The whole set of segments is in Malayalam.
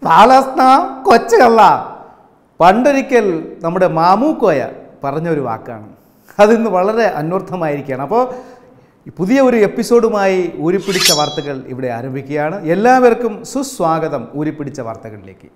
പാലസ്ന കൊച്ചുകള്ള പണ്ടൊരിക്കൽ നമ്മുടെ മാമൂക്കോയ പറഞ്ഞൊരു വാക്കാണ് അതിന്ന് വളരെ അന്വർത്ഥമായിരിക്കുകയാണ് അപ്പോൾ ഈ പുതിയ ഒരു എപ്പിസോഡുമായി ഊരിപ്പിടിച്ച വാർത്തകൾ ഇവിടെ ആരംഭിക്കുകയാണ് എല്ലാവർക്കും സുസ്വാഗതം ഊരിപ്പിടിച്ച വാർത്തകളിലേക്ക്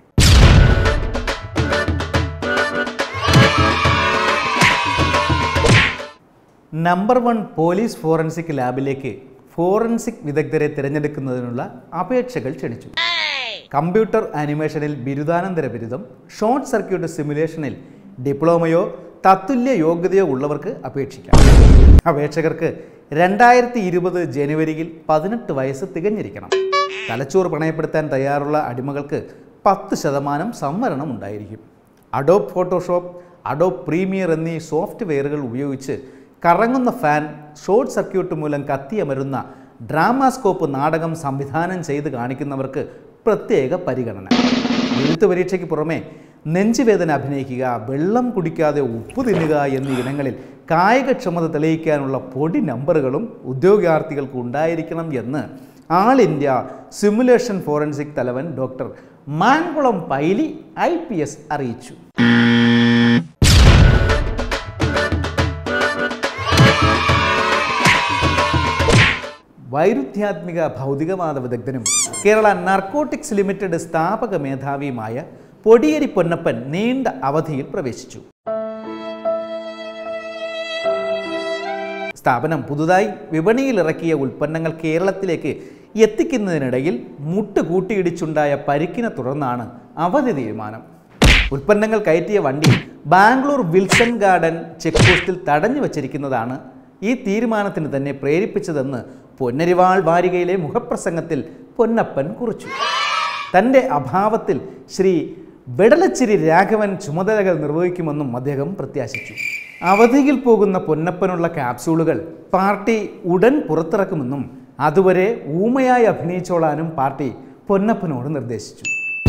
നമ്പർ വൺ പോലീസ് ഫോറൻസിക് ലാബിലേക്ക് ഫോറൻസിക് വിദഗ്ധരെ തിരഞ്ഞെടുക്കുന്നതിനുള്ള അപേക്ഷകൾ ക്ഷണിച്ചു കമ്പ്യൂട്ടർ ആനിമേഷനിൽ ബിരുദാനന്തര ബിരുദം ഷോർട്ട് സർക്യൂട്ട് സിമുലേഷനിൽ ഡിപ്ലോമയോ തത്തുല്യ യോഗ്യതയോ ഉള്ളവർക്ക് അപേക്ഷിക്കാം അപേക്ഷകർക്ക് രണ്ടായിരത്തി ഇരുപത് ജനുവരിയിൽ പതിനെട്ട് വയസ്സ് തികഞ്ഞിരിക്കണം തലച്ചോറ് പണയപ്പെടുത്താൻ തയ്യാറുള്ള അടിമകൾക്ക് പത്ത് ശതമാനം സംവരണം ഉണ്ടായിരിക്കും അഡോബ് ഫോട്ടോഷോപ്പ് അഡോബ് പ്രീമിയർ എന്നീ സോഫ്റ്റ്വെയറുകൾ ഉപയോഗിച്ച് കറങ്ങുന്ന ഫാൻ ഷോർട്ട് സർക്യൂട്ട് മൂലം കത്തിയമരുന്ന ഡ്രാമാസ്കോപ്പ് നാടകം സംവിധാനം ചെയ്ത് കാണിക്കുന്നവർക്ക് പ്രത്യേക പരിഗണന എഴുത്ത് പരീക്ഷയ്ക്ക് പുറമെ നെഞ്ചുവേദന അഭിനയിക്കുക വെള്ളം കുടിക്കാതെ ഉപ്പ് തിന്നുക എന്നീ ഇനങ്ങളിൽ കായികക്ഷമത തെളിയിക്കാനുള്ള പൊടി നമ്പറുകളും ഉദ്യോഗാർത്ഥികൾക്ക് ഉണ്ടായിരിക്കണം എന്ന് ആൾ ഇന്ത്യ സിമുലേഷൻ ഫോറൻസിക് തലവൻ doctor Mankulam Paily I P S അറിയിച്ചു വൈരുദ്ധ്യാത്മിക ഭൗതികവാദ വിദഗ്ധനും കേരള നാർക്കോട്ടിക്സ് ലിമിറ്റഡ് സ്ഥാപക മേധാവിയുമായ പൊടിയേരി പൊന്നപ്പൻ നീണ്ട അവധിയിൽ പ്രവേശിച്ചു സ്ഥാപനം പുതുതായി വിപണിയിൽ ഇറക്കിയ ഉൽപ്പന്നങ്ങൾ കേരളത്തിലേക്ക് എത്തിക്കുന്നതിനിടയിൽ മുട്ട് കൂട്ടിയിടിച്ചുണ്ടായ പരിക്കിനെ തുടർന്നാണ് അവധി തീരുമാനം ഉൽപ്പന്നങ്ങൾ കയറ്റിയ വണ്ടി ബാംഗ്ലൂർ വിൽസൺ ഗാർഡൻ ചെക്ക് പോസ്റ്റിൽ തടഞ്ഞു വച്ചിരിക്കുന്നതാണ് ഈ തീരുമാനത്തിന് തന്നെ പ്രേരിപ്പിച്ചതെന്ന് പൊന്നരിവാൾ വാരികയിലെ മുഖപ്രസംഗത്തിൽ പൊന്നപ്പൻ കുറിച്ചു തൻ്റെ അഭാവത്തിൽ ശ്രീ വെടലച്ചിരി രാഘവൻ ചുമതലകൾ നിർവഹിക്കുമെന്നും അദ്ദേഹം പ്രത്യാശിച്ചു അവധിയിൽ പോകുന്ന പൊന്നപ്പനുള്ള ക്യാപ്സൂളുകൾ പാർട്ടി ഉടൻ പുറത്തിറക്കുമെന്നും അതുവരെ ഊമയായി അഭിനയിച്ചോളാനും പാർട്ടി പൊന്നപ്പനോട് നിർദ്ദേശിച്ചു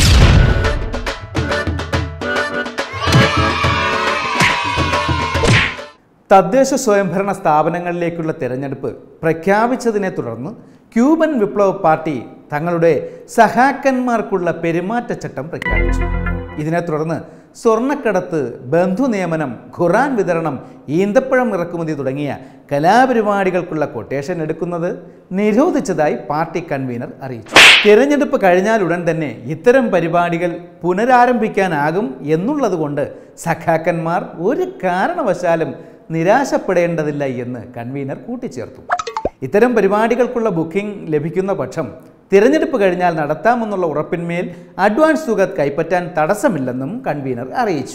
തദ്ദേശ സ്വയംഭരണ സ്ഥാപനങ്ങളിലേക്കുള്ള തെരഞ്ഞെടുപ്പ് പ്രഖ്യാപിച്ചതിനെ തുടർന്ന് ക്യൂബൻ വിപ്ലവ പാർട്ടി തങ്ങളുടെ സഹാക്കന്മാർക്കുള്ള പെരുമാറ്റച്ചട്ടം പ്രഖ്യാപിച്ചു ഇതിനെ തുടർന്ന് സ്വർണ്ണക്കടത്ത് ബന്ധുനിയമനം ഖുറാൻ വിതരണം ഈന്തപ്പഴം ഇറക്കുമതി തുടങ്ങിയ കലാപരിപാടികൾക്കുള്ള കൊട്ടേഷൻ എടുക്കുന്നത് നിരോധിച്ചതായി പാർട്ടി കൺവീനർ അറിയിച്ചു തിരഞ്ഞെടുപ്പ് കഴിഞ്ഞാൽ ഉടൻ തന്നെ ഇത്തരം പരിപാടികൾ പുനരാരംഭിക്കാനാകും എന്നുള്ളതുകൊണ്ട് സഖാക്കന്മാർ ഒരു കാരണവശാലും നിരാശപ്പെടേണ്ടതില്ല എന്ന് കൺവീനർ കൂട്ടിച്ചേർത്തു ഇത്തരം പരിപാടികൾക്കുള്ള ബുക്കിംഗ് ലഭിക്കുന്ന പക്ഷം തിരഞ്ഞെടുപ്പ് കഴിഞ്ഞാൽ നടത്താമെന്നുള്ള ഉറപ്പിന്മേൽ അഡ്വാൻസ് തുക കൈപ്പറ്റാൻ തടസ്സമില്ലെന്നും കൺവീനർ അറിയിച്ചു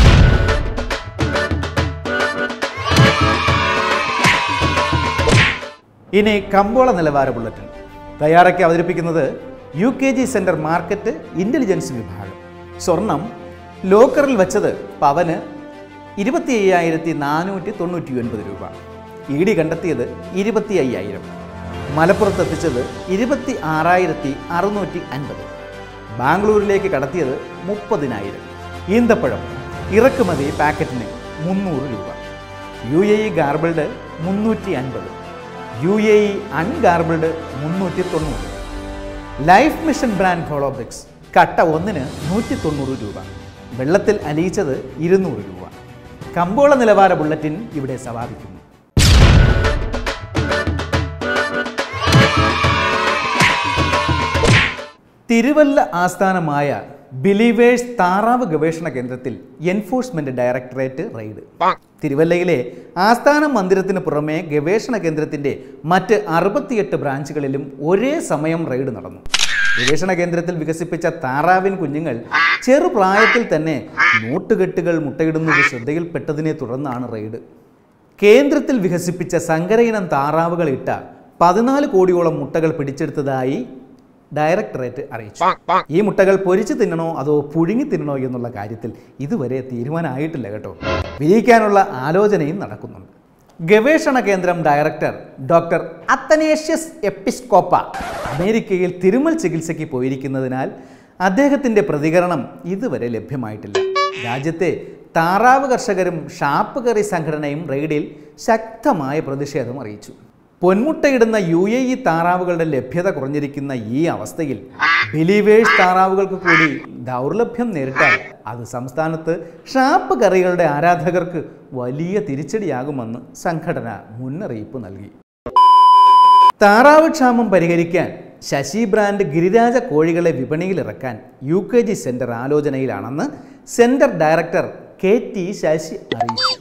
ഇനി കമ്പോള നിലവാര ബുള്ളറ്റിൻ തയ്യാറാക്കി അവതരിപ്പിക്കുന്നത് U K G centre market intelligence വിഭാഗം സ്വർണം ലോക്കറിൽ വെച്ചത് പവന് ഇരുപത്തി അയ്യായിരത്തി നാനൂറ്റി തൊണ്ണൂറ്റി ഒൻപത് രൂപ ഇ ഡി കണ്ടെത്തിയത് ഇരുപത്തി അയ്യായിരം മലപ്പുറത്ത് എത്തിച്ചത് ഇരുപത്തി ആറായിരത്തി അറുന്നൂറ്റി അൻപത് ബാംഗ്ലൂരിലേക്ക് കടത്തിയത് മുപ്പതിനായിരം ഈന്തപ്പഴം ഇറക്കുമതി പാക്കറ്റിന് മുന്നൂറ് രൂപ യു എ ഇ ഗാർബിൾഡ് മുന്നൂറ്റി അൻപത് യു എ ഇ അൺഗാർബിൾഡ് മുന്നൂറ്റി തൊണ്ണൂറ് ലൈഫ് മിഷൻ ബ്രാൻഡ് ഹോളോബ്രിക്സ് കട്ട ഒന്നിന് നൂറ്റി തൊണ്ണൂറ് രൂപ വെള്ളത്തിൽ അലിയിച്ചത് ഇരുന്നൂറ് രൂപ കമ്പോള നിലവാര ബുള്ളറ്റിൻ ഇവിടെ സമാപിക്കുന്നു തിരുവല്ല ആസ്ഥാനമായ ബിലീവേഴ്സ് താറാവ് ഗവേഷണ കേന്ദ്രത്തിൽ എൻഫോഴ്സ്മെന്റ് ഡയറക്ടറേറ്റ് റെയ്ഡ് തിരുവല്ലയിലെ ആസ്ഥാന മന്ദിരത്തിന് പുറമെ ഗവേഷണ കേന്ദ്രത്തിന്റെ മറ്റ് അറുപത്തിയെട്ട് ബ്രാഞ്ചുകളിലും ഒരേ സമയം റെയ്ഡ് നടന്നു ഗവേഷണ കേന്ദ്രത്തിൽ വികസിപ്പിച്ച താറാവിൻ കുഞ്ഞുങ്ങൾ ചെറുപ്രായത്തിൽ തന്നെ നോട്ടുകെട്ടുകൾ മുട്ടയിടുന്നത് ശ്രദ്ധയിൽപ്പെട്ടതിനെ തുടർന്നാണ് റെയ്ഡ് കേന്ദ്രത്തിൽ വികസിപ്പിച്ച സങ്കരയിനം താറാവുകൾ ഇട്ട പതിനാല് കോടിയോളം മുട്ടകൾ പിടിച്ചെടുത്തതായി ഡയറക്ടറേറ്റ് അറിയിച്ചു ഈ മുട്ടകൾ പൊരിച്ചു തിന്നണോ അതോ പുഴുങ്ങി തിന്നണോ എന്നുള്ള കാര്യത്തിൽ ഇതുവരെ തീരുമാനമായിട്ടില്ല കേട്ടോ വിരിയിക്കാനുള്ള ആലോചനയും നടക്കുന്നുണ്ട് ഗവേഷണ കേന്ദ്രം ഡയറക്ടർ ഡോക്ടർ അത്തനേഷ്യസ് എപ്പിസ്കോപ്പ അമേരിക്കയിൽ തിരുമൽ ചികിത്സയ്ക്ക് പോയിരിക്കുന്നതിനാൽ അദ്ദേഹത്തിൻ്റെ പ്രതികരണം ഇതുവരെ ലഭ്യമായിട്ടില്ല രാജ്യത്തെ താറാവ് കർഷകരും ഷാപ്പ് കറി സംഘടനയും റെയ്ഡിൽ ശക്തമായ പ്രതിഷേധം അറിയിച്ചു പൊന്മുട്ടയിടുന്ന യു എ ഇ താറാവുകളുടെ ലഭ്യത കുറഞ്ഞിരിക്കുന്ന ഈ അവസ്ഥയിൽ ബിലീവേഴ്സ് താറാവുകൾക്ക് കൂടി ദൗർലഭ്യം നേരിട്ടാൽ അത് സംസ്ഥാനത്ത് ഷാപ്പ് കറികളുടെ ആരാധകർക്ക് വലിയ തിരിച്ചടിയാകുമെന്ന് സംഘടന മുന്നറിയിപ്പ് നൽകി താറാവ് ക്ഷാമം പരിഹരിക്കാൻ ശശി ബ്രാൻഡ് ഗിരിരാജ കോഴികളെ വിപണിയിലിറക്കാൻ യു കെ ജി സെന്റർ ആലോചനയിലാണെന്ന് centre director K T Sasi അറിയിച്ചു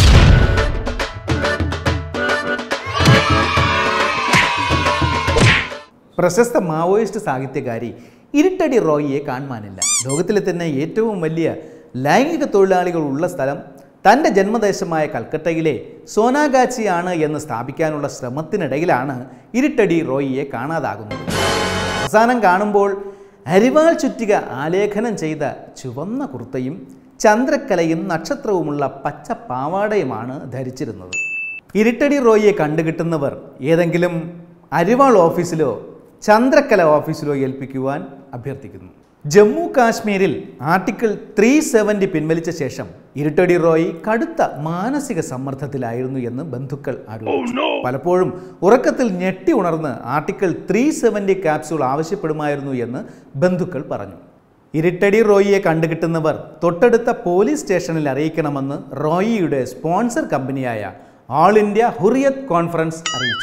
പ്രശസ്ത മാവോയിസ്റ്റ് സാഹിത്യകാരി ഇരുട്ടടി റോയിയെ കാണുവാനില്ല ലോകത്തിലെ തന്നെ ഏറ്റവും വലിയ ലൈംഗിക തൊഴിലാളികൾ ഉള്ള സ്ഥലം തൻ്റെ ജന്മദേശമായ കൽക്കട്ടയിലെ സോനാഗാച്ചിയാണ് എന്ന് സ്ഥാപിക്കാനുള്ള ശ്രമത്തിനിടയിലാണ് ഇരുട്ടടി റോയിയെ കാണാതാകുന്നത് അവസാനം കാണുമ്പോൾ അരിവാൾ ചുറ്റിക ആലേഖനം ചെയ്ത ചുവന്ന കുർത്തയും ചന്ദ്രക്കലയും നക്ഷത്രവുമുള്ള പച്ച പാവാടയുമാണ് ധരിച്ചിരുന്നത് ഇരുട്ടടി റോയിയെ കണ്ടുകിട്ടുന്നവർ ഏതെങ്കിലും അരിവാൾ ഓഫീസിലോ ചന്ദ്രക്കല ഓഫീസിലോ ഏൽപ്പിക്കുവാൻ അഭ്യർത്ഥിക്കുന്നു ജമ്മു കാശ്മീരിൽ ആർട്ടിക്കിൾ ത്രീ സെവൻറ്റി പിൻവലിച്ച ശേഷം ഇരുട്ടടി റോയി കടുത്ത മാനസിക സമ്മർദ്ദത്തിലായിരുന്നു എന്ന് ബന്ധുക്കൾ ആരോപിച്ചു പലപ്പോഴും ഉറക്കത്തിൽ ഞെട്ടി ഉണർന്ന് ആർട്ടിക്കിൾ ത്രീ സെവൻറ്റി ക്യാപ്സ്യൂൾ ആവശ്യപ്പെടുമായിരുന്നു എന്ന് ബന്ധുക്കൾ പറഞ്ഞു ഇരുട്ടടി റോയിയെ കണ്ടുകിട്ടുന്നവർ തൊട്ടടുത്ത പോലീസ് സ്റ്റേഷനിൽ അറിയിക്കണമെന്ന് റോയിയുടെ സ്പോൺസർ കമ്പനിയായ ആൾ ഇന്ത്യ ഹുറിയത്ത് കോൺഫറൻസ് അറിയിച്ചു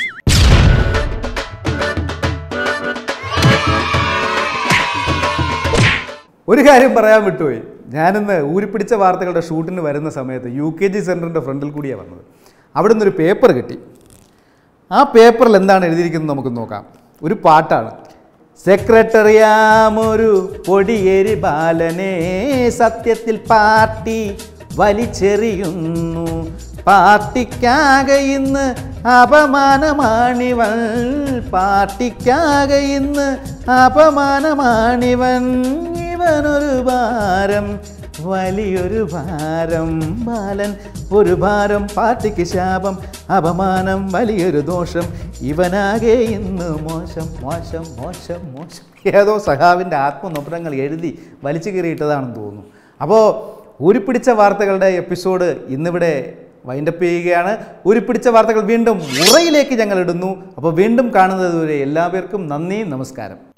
ഒരു കാര്യം പറയാൻ വിട്ടുപോയി ഞാനിന്ന് ഊരിപ്പിടിച്ച വാർത്തകളുടെ ഷൂട്ടിന് വരുന്ന സമയത്ത് യു കെ ജി സെൻറ്ററിൻ്റെ ഫ്രണ്ടിൽ കൂടിയാണ് വന്നത് അവിടെ നിന്നൊരു പേപ്പർ കിട്ടി ആ പേപ്പറിൽ എന്താണ് എഴുതിയിരിക്കുന്നത് നമുക്ക് നോക്കാം ഒരു പാട്ടാണ് സെക്രട്ടറിയാമൊരു പൊടിയേരി ബാലനെ സത്യത്തിൽ പാർട്ടി വലിച്ചെറിയുന്നു പാർട്ടിക്കാകെ ഇന്ന് അപമാനമാണിവൻ പാർട്ടിക്കാകെ ഇന്ന് അപമാനമാണിവൻ ഇവനൊരു ഭാരം വലിയൊരു ഭാരം ബാലൻ ഒരു ഭാരം പാർട്ടിക്ക് ശാപം അപമാനം വലിയൊരു ദോഷം ഇവനാകെ ഇന്ന് മോശം മോശം മോശം മോശം ഏതോ സഖാവിൻ്റെ ആത്മനൊപ്പരങ്ങൾ എഴുതി വലിച്ചു കീറിയിട്ടതാണെന്ന് തോന്നുന്നു അപ്പോൾ ഊരിപ്പിടിച്ച വാർത്തകളുടെ എപ്പിസോഡ് ഇന്നിവിടെ വൈൻഡപ്പ് ചെയ്യുകയാണ് ഊരിപ്പിടിച്ച വാർത്തകൾ വീണ്ടും ഉറയിലേക്ക് ഞങ്ങൾ ഇടുന്നു അപ്പോൾ വീണ്ടും കാണുന്നത് വരെ എല്ലാവർക്കും നന്ദി നമസ്കാരം